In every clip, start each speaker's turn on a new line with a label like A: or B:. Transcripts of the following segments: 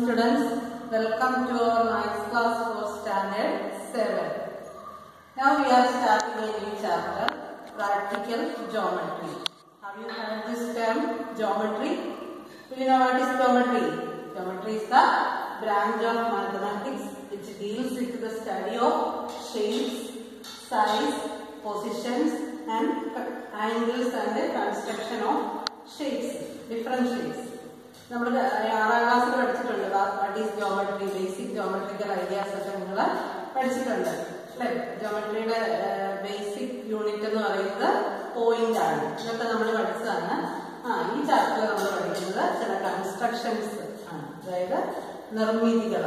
A: students, welcome to our ninth class for standard 7. Now we are starting a new chapter, practical geometry. Have you heard this term, geometry? Do you know what is geometry? Geometry is the branch of mathematics which deals with the study of shapes, size, positions and angles and the construction of shapes, different shapes. നമ്മൾ ആറാം ക്ലാസ്സിൽ പഠിച്ചിട്ടുണ്ട് what is geometry basic geometrical ideas ഒക്കെ നിങ്ങൾ പഠിച്ചിട്ടുണ്ട് അല്ലെ ജോമെട്രിയുടെ basic unit എന്ന് പറയുന്നത് പോയിന്റ് ആണ് ഇതൊക്കെ നമ്മൾ പഠിച്ചതാണ് ആ ഈ ചാപ്റ്ററിൽ നമ്മൾ പഠിക്കുന്നത് ചില കൺസ്ട്രക്ഷൻസ് ആണ് അതായത് നിർമ്മിതികൾ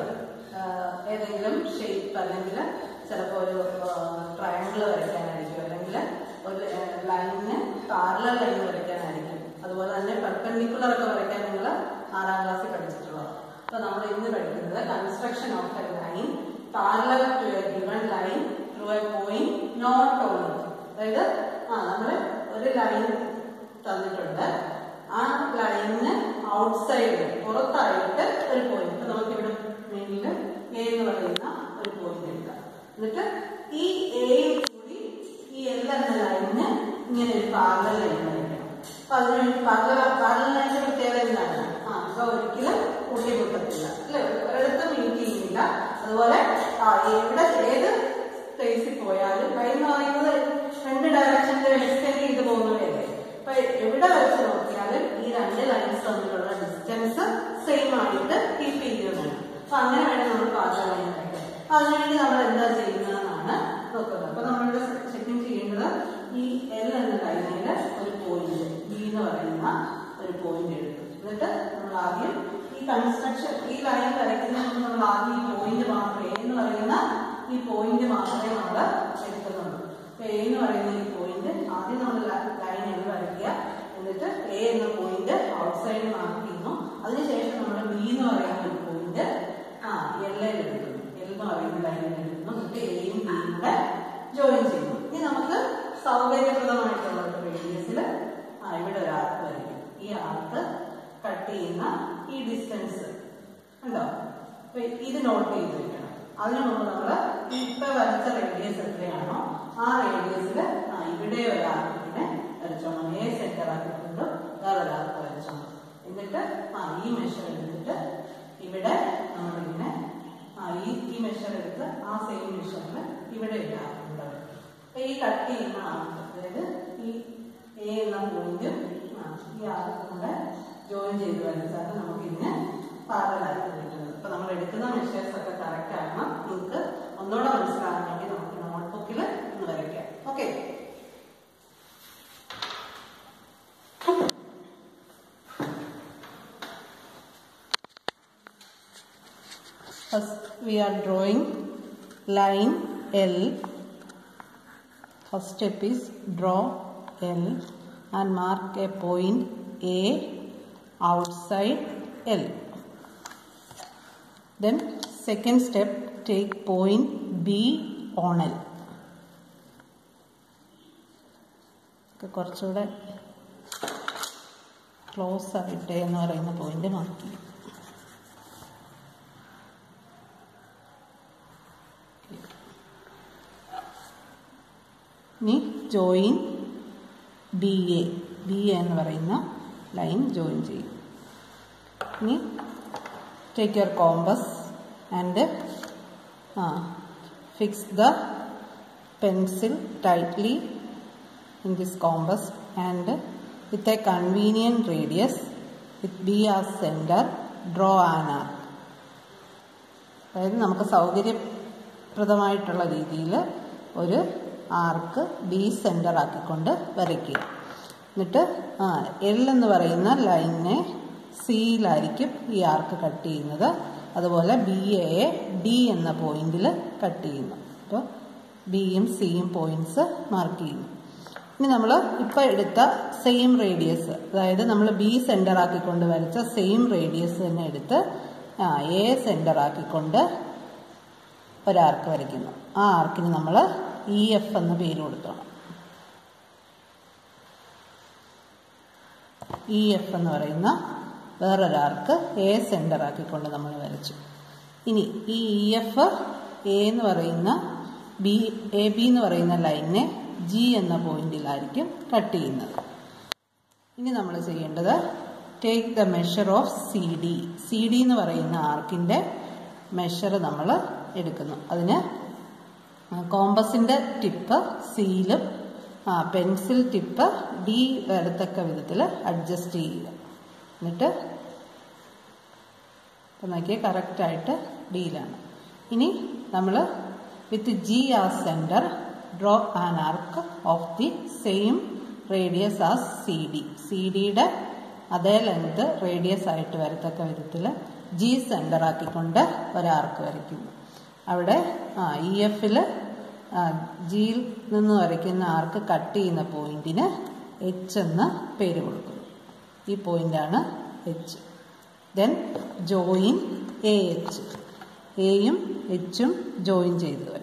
A: ഏതെങ്കിലും ഷേപ്പ് അല്ലെങ്കിൽ ചിലപ്പോൾ ഒരു ട്രയാങ്കിൾ വരയ്ക്കാനായിരിക്കും അല്ലെങ്കിൽ ഒരു ലൈനിന് പാരലൽ ലൈൻ വരയ്ക്കാനായിരിക്കും അതുപോലെ തന്നെ പെർപെൻഡിക്കുലർ ഒക്കെ വരയ്ക്കാൻ നിങ്ങൾ ആറാം ക്ലാസ്സിൽ പഠിച്ചിട്ടുള്ളത് അപ്പൊ നമ്മൾ ഇന്ന് പഠിക്കുന്നത് construction of a line parallel to a given line through a point not on അതായത് ആ നമ്മൾ ഒരു ലൈൻ തന്നിട്ടുണ്ട് ആ ലൈനിന് ഔട്ട്സൈഡ് പുറത്തായിട്ട് ഒരു പോയിന്റ് ഇപ്പൊ നമുക്ക് ഇവിടെ മെയിനിൽ എ എന്ന് പറയുന്ന ഒരു പോയിന്റ് എടുക്കാം എന്നിട്ട് ഈ എയിൽ കൂടി ഈ എൽ എന്ന ലൈനിന് ഇങ്ങനെ ഒരു പാരലൽ ലൈൻ വരയ്ക്കണം അപ്പൊ അതിനുവേണ്ടി പാരലൽ പാരലൽ ലൈനിന്റെ പ്രത്യേകത എന്താണ് ആ അപ്പൊ ഒരിക്കലും കൂട്ടിമുട്ടത്തില്ല അല്ലെ ഒരിടത്തും മീറ്റ് ചെയ്യുന്നില്ല അതുപോലെ ആ എവിടെ ഏത് സ്പേസിൽ പോയാലും ലൈൻ എന്ന് പറയുന്നത് രണ്ട് ഡയറക്ഷനിൽ എക്സ്റ്റെൻഡ് ചെയ്ത് പോകുന്നവരല്ലേ അപ്പൊ എവിടെ വെച്ച് നോക്കിയാലും ഈ രണ്ട് ലൈൻസ് തമ്മിലുള്ള ഡിസ്റ്റൻസ് സെയിം ആയിട്ട് കീപ്പ് ചെയ്യുന്നതാണ് അപ്പൊ അങ്ങനെ വേണം നമ്മൾ പാർലർ ലൈൻ വരയ്ക്കാൻ അപ്പൊ അതിനുവേണ്ടി നമ്മൾ എന്താ ചെയ്യുന്നതെന്നാണ് നോക്കുന്നത് അപ്പൊ നമ്മളിവിടെ ചെക്കിങ് ചെയ്യേണ്ടത് ഈ എൽ എന്ന ലൈനില് ഒരു പോയിന്റ് ബി എന്ന് പറയുന്ന ഒരു പോയിന്റ് എടുക്കും എന്നിട്ട് നമ്മൾ ആദ്യം ഈ കൺസ്ട്രക്ഷൻ ഈ ലൈൻ വരയ്ക്കുന്നതിന് നമ്മൾ ആദ്യം ഈ പോയിന്റ് മാത്രം എ എന്ന് പറയുന്ന ഈ പോയിന്റ് മാത്രമേ നമ്മൾ എടുക്കുന്നുള്ളൂ അപ്പൊ എ എന്ന് പറയുന്ന ഈ പോയിന്റ് ആദ്യം നമ്മൾ ലൈൻ എന്ന് വരയ്ക്കുക എന്നിട്ട് എ എന്ന പോയിന്റ് ഔട്ട്സൈഡ് മാർക്ക് ചെയ്യുന്നു അതിനുശേഷം നമ്മൾ ബി എന്ന് പറയുന്ന ഒരു പോയിന്റ് ആ എൽ എടുക്കുന്നു എൽ എന്ന് പറയുന്ന ലൈനിൽ എടുക്കുന്നു എന്നിട്ട് എയും ബിയും കൂടെ ജോയിൻ ചെയ്യുന്നു ഇനി നമുക്ക് സൗകര്യപ്രദമായിട്ടുള്ള ഒരു റേഡിയസിൽ ആ ഇവിടെ ഒരു ആർക്ക് വരയ്ക്കും ഈ ആർക്ക് കട്ട് ചെയ്യുന്ന ഈ ഡിസ്റ്റൻസ് ഉണ്ടോ അപ്പൊ ഇത് നോട്ട് ചെയ്ത് വെക്കണം അതിനു മുമ്പ് നമ്മൾ ഇപ്പൊ വരച്ച റേഡിയസ് എത്രയാണോ ആ റേഡിയസിൽ ആ ഇവിടെ ഒരാൾക്കിനെ വരച്ചോണം എ സെന്റർ ആക്കിക്കൊണ്ട് വേറൊരാൾക്ക് വരച്ചോണം എന്നിട്ട് ആ ഈ മെഷർ എടുത്തിട്ട് ഇവിടെ നമ്മളിങ്ങനെ ആ ഈ ഈ മെഷർ എടുത്ത് ആ സെയിം മെഷറിൽ ഇവിടെ ഒരാൾക്കുണ്ട് അപ്പൊ ഈ കട്ട് ചെയ്യുന്ന ആൾക്ക് അതായത് ഈ എ എന്ന പോയിന്റും ഈ ആൾക്കും കൂടെ ജോയിൻ ചെയ്ത് വരച്ചാൽ നമുക്ക് ഇതിന് പാരലായിട്ട് കിട്ടുന്നത് അപ്പൊ നമ്മൾ എടുക്കുന്ന മെഷേഴ്സ് ഒക്കെ കറക്റ്റ് ആകണം നിങ്ങൾക്ക് ഒന്നുകൂടെ മനസ്സിലാകാൻ വേണ്ടി നമുക്ക് നോട്ട്ബുക്കിൽ ഒന്ന് വരയ്ക്കാം okay First we are drawing line L. First step is draw L and mark a point A outside L. Then second step take point B on L. കുറച്ചുകൂടെ ക്ലോസ് ആയിട്ട് എന്ന് പറയുന്ന പോയിന്റ് മാർക്ക് ഇനി join B A B A എന്ന് പറയുന്ന line join ചെയ്യും ഇനി take your compass and ah fix the pencil tightly in this compass and with a convenient radius with B as centre draw an arc അതായത് നമുക്ക് സൗകര്യപ്രദമായിട്ടുള്ള രീതിയിൽ ഒരു ആർക്ക് B centre ആക്കിക്കൊണ്ട് വരയ്ക്കുക എന്നിട്ട് ആ എൽ എന്ന് പറയുന്ന ലൈനിനെ സിയിലായിരിക്കും ഈ ആർക്ക് കട്ട് ചെയ്യുന്നത് അതുപോലെ ബി എയെ ഡി എന്ന പോയിന്റിൽ കട്ട് ചെയ്യുന്നു അപ്പോൾ ബിയും സിയും പോയിന്റ്സ് മാർക്ക് ചെയ്യുന്നു ഇനി നമ്മൾ ഇപ്പോൾ എടുത്ത സെയിം റേഡിയസ് അതായത് നമ്മൾ ബി സെൻറ്റർ ആക്കിക്കൊണ്ട് വരച്ച സെയിം റേഡിയസ് തന്നെ എടുത്ത് ആ എ സെൻറ്റർ ആക്കിക്കൊണ്ട് ഒരാർക്ക് വരയ്ക്കുന്നു ആ ആർക്കിന് നമ്മൾ ഇ എഫ് എന്ന് പേര് കൊടുക്കണം ഇ എഫ് എന്ന് പറയുന്ന വേറൊരു ആർക്ക് എ സെൻറ്റർ ആക്കിക്കൊണ്ട് നമ്മൾ വരച്ചു ഇനി ഈ ഇ എഫ് എ എന്ന് പറയുന്ന ബി എ ബി എന്ന് പറയുന്ന ലൈനിനെ ജി എന്ന പോയിന്റിലായിരിക്കും കട്ട് ചെയ്യുന്നത് ഇനി നമ്മൾ ചെയ്യേണ്ടത് take the measure of C D C D എന്ന് പറയുന്ന ആർക്കിൻ്റെ മെഷർ നമ്മൾ എടുക്കുന്നു അതിന് കോമ്പസിൻ്റെ ടിപ്പ് സിയിലും പെൻസിൽ ടിപ്പ് ഡി വരത്തക്ക വിധത്തിൽ അഡ്ജസ്റ്റ് ചെയ്യുക എന്നിട്ട് ഇപ്പം നോക്കിയാൽ കറക്റ്റായിട്ട് ഡിയിലാണ് ഇനി നമ്മൾ with G as centre draw an arc of the same radius as C D C ഡിയുടെ അതേ ലെങ്ത് റേഡിയസ് ആയിട്ട് വരത്തക്ക വിധത്തിൽ ജി സെൻറ്റർ ആക്കിക്കൊണ്ട് ഒരാർക്ക് വരയ്ക്കുന്നു അവിടെ ആ ഇ എഫിൽ ജിയിൽ നിന്ന് വരയ്ക്കുന്ന ആർക്ക് കട്ട് ചെയ്യുന്ന പോയിന്റിന് എച്ച് എന്ന് പേര് കൊടുക്കുന്നു ഈ പോയിന്റാണ് H then join A H എയും എച്ചും ജോയിൻ ചെയ്തു വരും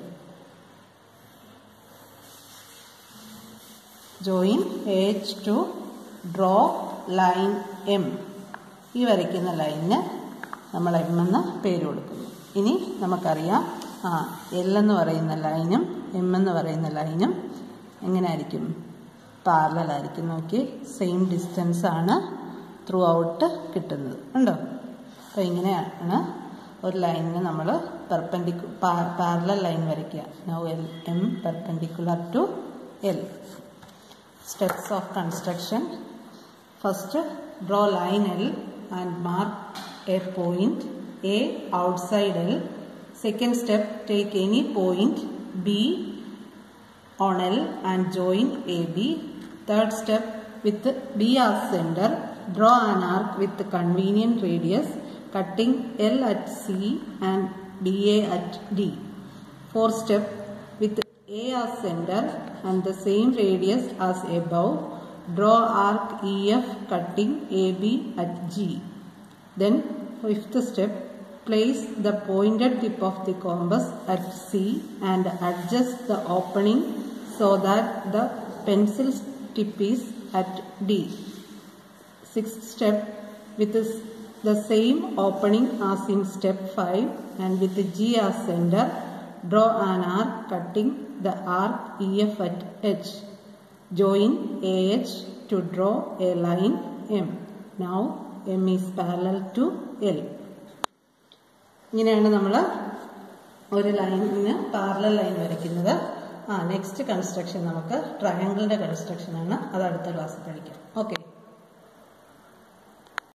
A: join H to draw line M ഈ വരയ്ക്കുന്ന ലൈനിന് നമ്മൾ എം എന്ന് പേര് കൊടുക്കുന്നു ഇനി നമുക്കറിയാം ആ എൽ എന്ന് പറയുന്ന ലൈനും എം എന്ന് പറയുന്ന ലൈനും എങ്ങനെ ആയിരിക്കും പാരലായിരിക്കും നോക്കി സെയിം ഡിസ്റ്റൻസ് ആണ് ത്രൂ ഔട്ട് കിട്ടുന്നത് ഉണ്ടോ അപ്പോൾ ഇങ്ങനെയാണ് ഒരു ലൈനിന് നമ്മൾ പെർപെൻഡിക്കു പാരലൽ ലൈൻ വരയ്ക്കുക now L M perpendicular to L steps of construction. First, draw line L and mark a point A outside L. Second step, take any point B on L and join AB. Third step, with B as center, draw an arc with convenient radius, cutting L at C and BA at D. Fourth step, with A as center and the same radius as above, draw arc EF cutting AB at G. Then fifth step, place the pointed tip of the compass at C and adjust the opening so that the pencil tip is at D. Sixth step, with this, the same opening as in step 5 and with the G as center, draw an arc cutting the arc EF at H. Join AH to draw a line M. Now M is parallel to L. ഇങ്ങനെയാണ് നമ്മൾ ഒരു ലൈനിന് parallel line വരയ്ക്കുന്നത് ആ next construction നമുക്ക് ട്രയാങ്കിളിൻ്റെ construction ആണ് അത് അടുത്ത ക്ലാസ്സിൽ പഠിക്കാം ഓക്കെ